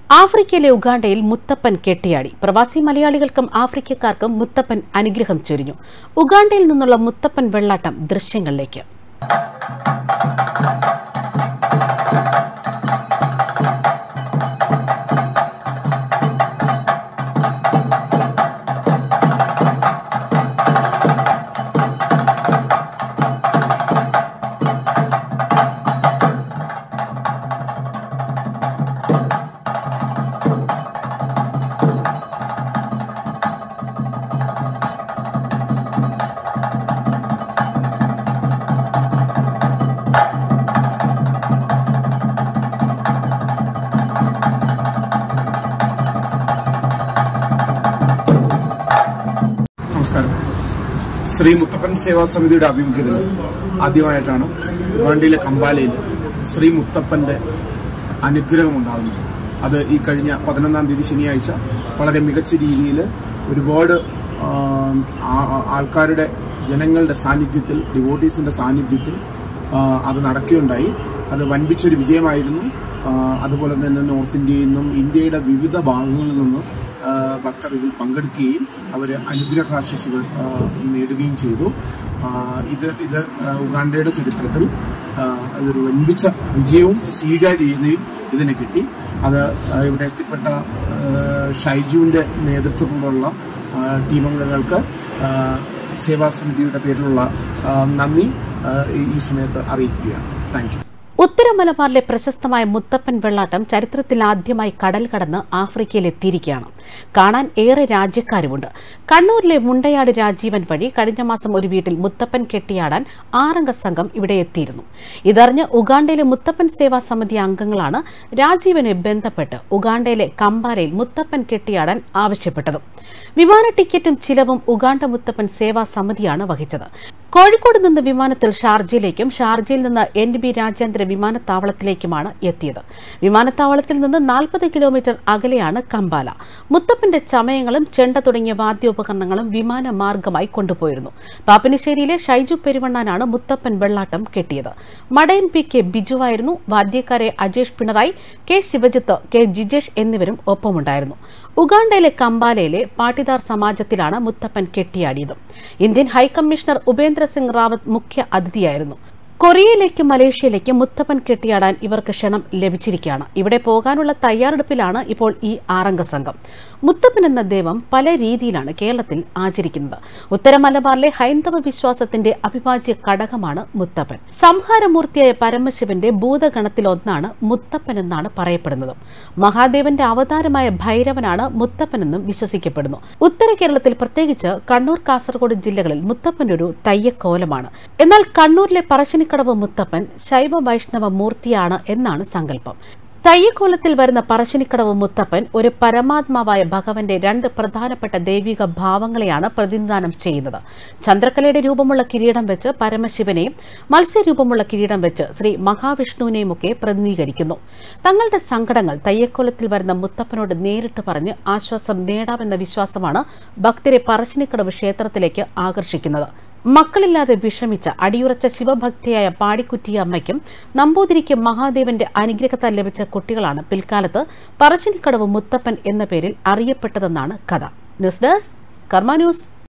ആഫ്രിക്കയിലെ ഉഗാണ്ടയിൽ മുത്തപ്പൻ കെട്ടിയാടി പ്രവാസി മലയാളികൾക്കും ആഫ്രിക്കക്കാർക്കും മുത്തപ്പൻ അനുഗ്രഹം ചൊരിഞ്ഞു ഉഗാണ്ടയിൽ നിന്നുള്ള മുത്തപ്പൻ വെള്ളാട്ടം ദൃശ്യങ്ങളിലേക്ക് നമസ്കാരം ശ്രീ മുത്തപ്പൻ സേവാ സമിതിയുടെ ആഭിമുഖ്യത്തിൽ ആദ്യമായിട്ടാണ് ഉഗാണ്ടയിലെ കമ്പാലയിൽ ശ്രീ മുത്തപ്പന്റെ അനുഗ്രഹം ഉണ്ടാകുന്നത് അത് ഈ കഴിഞ്ഞ പതിനൊന്നാം തീയതി ശനിയാഴ്ച വളരെ മികച്ച രീതിയിൽ ഒരുപാട് ആ, ആ- ആൾക്കാരുടെ ജനങ്ങളുടെ സാന്നിധ്യത്തിൽ ഡിവോട്ടീസിന്റെ സാന്നിധ്യത്തിൽ ആ, അത് നടക്കുകയുണ്ടായി അത് വൻപിച്ചൊരു വിജയമായിരുന്നു ആ, അതുപോലെ തന്നെ നോർത്ത് ഇന്ത്യയിൽ നിന്നും ഇന്ത്യയുടെ വിവിധ ഭാഗങ്ങളിൽ നിന്നും ആ, ഭക്തർ ഇതിൽ പങ്കെടുക്കുകയും അവർ അനുഗ്രഹാശിസുകൾ ആ, നേടുകയും ചെയ്തു ആ, ഇത് ഇത് ആ, ഉഗാണ്ടയുടെ ചരിത്രത്തിൽ ആ, ഇതൊരു വൻപിച്ച വിജയവും സ്വീകാര്യതയും ഇതിന് കിട്ടി അത് ആ, ഇവിടെ എത്തിപ്പെട്ട ആ, ഷൈജുവിന്റെ നേതൃത്വത്തിലുള്ള ആ, ടീം അംഗങ്ങൾക്ക് ആ, സേവാസമിതിയുടെ പേരിലുള്ള ആ, നന്ദി ആ, ഈ- ഈ സമയത്ത് അറിയിക്കുകയാണ് താങ്ക് യു ഉത്തര മലബാറിലെ പ്രശസ്തമായ മുത്തപ്പൻ വെള്ളാട്ടം ചരിത്രത്തിൽ ആദ്യമായി കടൽ കടന്ന് ആഫ്രിക്കയിൽ എത്തിയിരിക്കുകയാണ് കാണാൻ ഏറെ രാജ്യക്കാരുമുണ്ട് കണ്ണൂരിലെ മുണ്ടയാട് രാജീവൻ വഴി കഴിഞ്ഞ മാസം ഒരു വീട്ടിൽ മുത്തപ്പൻ കെട്ടിയാടാൻ ആറംഗ സംഘം ഇവിടെ എത്തിയിരുന്നു ഇതറിഞ്ഞ് ഉഗാണ്ടയിലെ മുത്തപ്പൻ സേവാ സമിതി അംഗങ്ങളാണ് രാജീവനെ ബന്ധപ്പെട്ട് ഉഗാണ്ടയിലെ കമ്പാലയിൽ മുത്തപ്പൻ കെട്ടിയാടാൻ ആവശ്യപ്പെട്ടത് വിമാന ടിക്കറ്റും ചിലവും ഉഗാണ്ട മുത്തപ്പൻ സേവാ സമിതിയാണ് വഹിച്ചത് കോഴിക്കോട് നിന്ന് വിമാനത്തിൽ ഷാർജയിലേക്കും ഷാർജയിൽ നിന്ന് എൻ ബി രാജ്യാന്തര വിമാനത്താവളത്തിലേക്കുമാണ് എത്തിയത് വിമാനത്താവളത്തിൽ നിന്ന് നാൽപ്പത് കിലോമീറ്റർ അകലെയാണ് കമ്പാല മുത്തപ്പന്റെ ചമയങ്ങളും ചെണ്ട തുടങ്ങിയ വാദ്യോപകരണങ്ങളും വിമാനമാർഗമായി കൊണ്ടുപോയിരുന്നു പാപ്പനശ്ശേരിയിലെ ഷൈജു പെരുവണ്ണാനാണ് മുത്തപ്പൻ വെള്ളാട്ടം കെട്ടിയത് മടയൻ പി കെ ബിജുവായിരുന്നു വാദ്യക്കാരെ അജേഷ് പിണറായി കെ ശിവജിത്ത് കെ ജിജേഷ് എന്നിവരും ഒപ്പമുണ്ടായിരുന്നു ഉഗാണ്ടയിലെ കമ്പാലയിലെ പാട്ടിദാർ സമാജത്തിലാണ് മുത്തപ്പൻ കെട്ടിയാടിയത് ഇന്ത്യൻ ഹൈക്കമ്മീഷണർ ഉപേന്ദ്ര സിംഗ് റാവത്ത് മുഖ്യ അതിഥിയായിരുന്നു കൊറിയയിലേക്കും മലേഷ്യയിലേക്കും മുത്തപ്പൻ കെട്ടിയാടാൻ ഇവർക്ക് ക്ഷണം ലഭിച്ചിരിക്കുകയാണ് ഇവിടെ പോകാനുള്ള തയ്യാറെടുപ്പിലാണ് ഇപ്പോൾ ഈ ആറംഗ സംഘം മുത്തപ്പൻ എന്ന ദൈവം പല രീതിയിലാണ് കേരളത്തിൽ ആചരിക്കുന്നത് ഉത്തര മലബാറിലെ ഹൈന്ദവ വിശ്വാസത്തിന്റെ അവിഭാജ്യ ഘടകമാണ് മുത്തപ്പൻ സംഹാരമൂർത്തിയായ പരമശിവന്റെ ഭൂതഗണത്തിലൊന്നാണ് മുത്തപ്പൻ എന്നാണ് പറയപ്പെടുന്നത് മഹാദേവന്റെ അവതാരമായ ഭൈരവനാണ് മുത്തപ്പനെന്നും വിശ്വസിക്കപ്പെടുന്നു ഉത്തര കേരളത്തിൽ പ്രത്യേകിച്ച് കണ്ണൂർ കാസർഗോഡ് ജില്ലകളിൽ മുത്തപ്പൻ ഒരു തയ്യക്കോലമാണ് എന്നാൽ കണ്ണൂരിലെ പറശ്ശിനിക്കടവ് മുത്തപ്പൻ ശൈവ വൈഷ്ണവ മൂർത്തിയാണ് എന്നാണ് സങ്കല്പം തയ്യക്കോലത്തിൽ വരുന്ന പറശ്ശിനിക്കടവ് മുത്തപ്പൻ ഒരു പരമാത്മാവായ ഭഗവന്റെ രണ്ട് പ്രധാനപ്പെട്ട ദൈവിക ഭാവങ്ങളെയാണ് പ്രതിനിധാനം ചെയ്യുന്നത് ചന്ദ്രക്കലയുടെ രൂപമുള്ള കിരീടം വെച്ച് പരമശിവനെയും മത്സ്യരൂപമുള്ള കിരീടം വെച്ച് ശ്രീ മഹാവിഷ്ണുവിനെയും ഒക്കെ പ്രതിനിധീകരിക്കുന്നു തങ്ങളുടെ സങ്കടങ്ങൾ തയ്യക്കോലത്തിൽ വരുന്ന മുത്തപ്പനോട് നേരിട്ട് പറഞ്ഞ് ആശ്വാസം നേടാമെന്ന വിശ്വാസമാണ് ഭക്തരെ പറശ്ശിനിക്കടവ് ക്ഷേത്രത്തിലേക്ക് ആകർഷിക്കുന്നത് മക്കളില്ലാതെ വിഷമിച്ച അടിയുറച്ച ശിവഭക്തിയായ പാടിക്കുറ്റിയ അമ്മയ്ക്കും നമ്പൂതിരിക്കും മഹാദേവന്റെ അനുഗ്രഹത്താൽ ലഭിച്ച കുട്ടികളാണ് പിൽക്കാലത്ത് പറശ്ശിനിക്കടവ് മുത്തപ്പൻ എന്ന പേരിൽ അറിയപ്പെട്ടതെന്നാണ് കഥ ന്യൂസ് ഡെസ്ക് കർമ്മ ന്യൂസ്